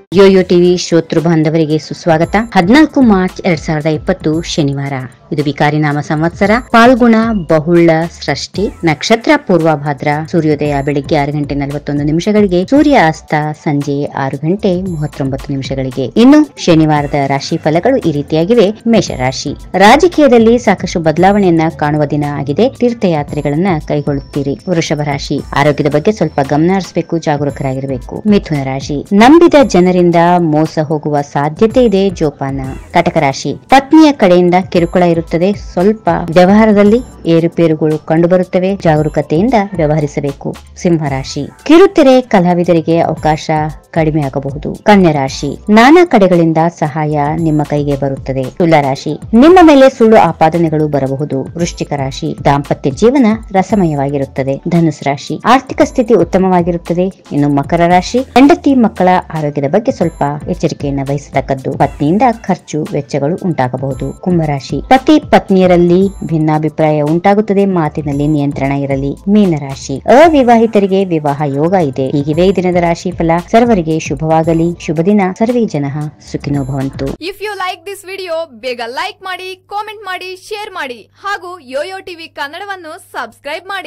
Yoyo TV ಶ್ರೋತೃ ಬಾಂಧವರಿಗೆ ಸುಸ್ವಾಗತ ಹದಿನಾಲ್ಕು ಮಾರ್ಚ್ ಎರಡ್ ಸಾವಿರದ ಇಪ್ಪತ್ತು ಶನಿವಾರ ಇದು ವಿಕಾರಿ ನಾಮ ಸಂವತ್ಸರ ಪಾಲ್ಗುಣ ಬಹುಳ ಸೃಷ್ಟಿ ನಕ್ಷತ್ರ ಪೂರ್ವಭಾದ್ರ ಸೂರ್ಯೋದಯ ಬೆಳಿಗ್ಗೆ ಆರು ಗಂಟೆ ನಲವತ್ತೊಂದು ನಿಮಿಷಗಳಿಗೆ ಸೂರ್ಯ ಅಸ್ತ ಸಂಜೆ ಆರು ಗಂಟೆ ಮೂವತ್ತೊಂಬತ್ತು ನಿಮಿಷಗಳಿಗೆ ಇನ್ನು ಶನಿವಾರದ ರಾಶಿ ಫಲಗಳು ಈ ರೀತಿಯಾಗಿವೆ ಮೇಷರಾಶಿ ರಾಜಕೀಯದಲ್ಲಿ ಸಾಕಷ್ಟು ಬದಲಾವಣೆಯನ್ನ ಕಾಣುವ ದಿನ ಆಗಿದೆ ತೀರ್ಥಯಾತ್ರೆಗಳನ್ನ ಕೈಗೊಳ್ಳುತ್ತೀರಿ ವೃಷಭ ರಾಶಿ ಆರೋಗ್ಯದ ಬಗ್ಗೆ ಸ್ವಲ್ಪ ಗಮನ ಹರಿಸಬೇಕು ಜಾಗರೂಕರಾಗಿರಬೇಕು ಮಿಥುನ ರಾಶಿ ನಂಬಿದ ಜನರಿಂದ ಮೋಸ ಹೋಗುವ ಸಾಧ್ಯತೆ ಇದೆ ಜೋಪಾನ ಕಟಕ ರಾಶಿ ಪತ್ನಿಯ ಕಡೆಯಿಂದ ಕಿರುಕುಳ ಇರುತ್ತದೆ ಸ್ವಲ್ಪ ವ್ಯವಹಾರದಲ್ಲಿ ಏರುಪೇರುಗಳು ಕಂಡುಬರುತ್ತವೆ ಜಾಗರೂಕತೆಯಿಂದ ವ್ಯವಹರಿಸಬೇಕು ಸಿಂಹರಾಶಿ ಕಿರುತೆರೆ ಕಲಾವಿದರಿಗೆ ಅವಕಾಶ ಕಡಿಮೆ ಆಗಬಹುದು ಕನ್ಯಾ ರಾಶಿ ನಾನಾ ಕಡೆಗಳಿಂದ ಸಹಾಯ ನಿಮ್ಮ ಕೈಗೆ ಬರುತ್ತದೆ ತುಲಾ ರಾಶಿ ನಿಮ್ಮ ಮೇಲೆ ಸುಳ್ಳು ಆಪಾದನೆಗಳು ಬರಬಹುದು ವೃಶ್ಚಿಕ ರಾಶಿ ದಾಂಪತ್ಯ ಜೀವನ ರಸಮಯವಾಗಿರುತ್ತದೆ ಧನುಸ್ ರಾಶಿ ಆರ್ಥಿಕ ಸ್ಥಿತಿ ಉತ್ತಮವಾಗಿರುತ್ತದೆ ಇನ್ನು ಮಕರ ರಾಶಿ ಹೆಂಡತಿ ಮಕ್ಕಳ ಆರೋಗ್ಯದ ಬಗ್ಗೆ ಸ್ವಲ್ಪ ಎಚ್ಚರಿಕೆಯನ್ನು ವಹಿಸತಕ್ಕದ್ದು ಪತ್ನಿಯಿಂದ ಖರ್ಚು ವೆಚ್ಚಗಳು ಉಂಟಾಗಬಹುದು ಕುಂಭರಾಶಿ ಪತಿ ಪತ್ನಿಯರಲ್ಲಿ ಭಿನ್ನಾಭಿಪ್ರಾಯ ಉಂಟಾಗುತ್ತದೆ ಮಾತಿನಲ್ಲಿ ನಿಯಂತ್ರಣ ಇರಲಿ ಮೀನರಾಶಿ ಅವಿವಾಹಿತರಿಗೆ ವಿವಾಹ ಯೋಗ ಇದೆ ಹೀಗಿವೆ ಈ ದಿನದ ರಾಶಿ ಫಲ ಸರ್ವರಿಗೆ ಶುಭವಾಗಲಿ ಶುಭ ದಿನ ಸರ್ವೇ ಜನ ಸುಖಿನೋ ಭವಂತು if you like this video ಬೇಗ ಲೈಕ್ ಮಾಡಿ ಕಾಮೆಂಟ್ ಮಾಡಿ ಶೇರ್ ಮಾಡಿ ಹಾಗೂ ಯೋಯೋ ಟಿವಿ ಕನ್ನಡವನ್ನು ಸಬ್ಸ್ಕ್ರೈಬ್ ಮಾಡಿ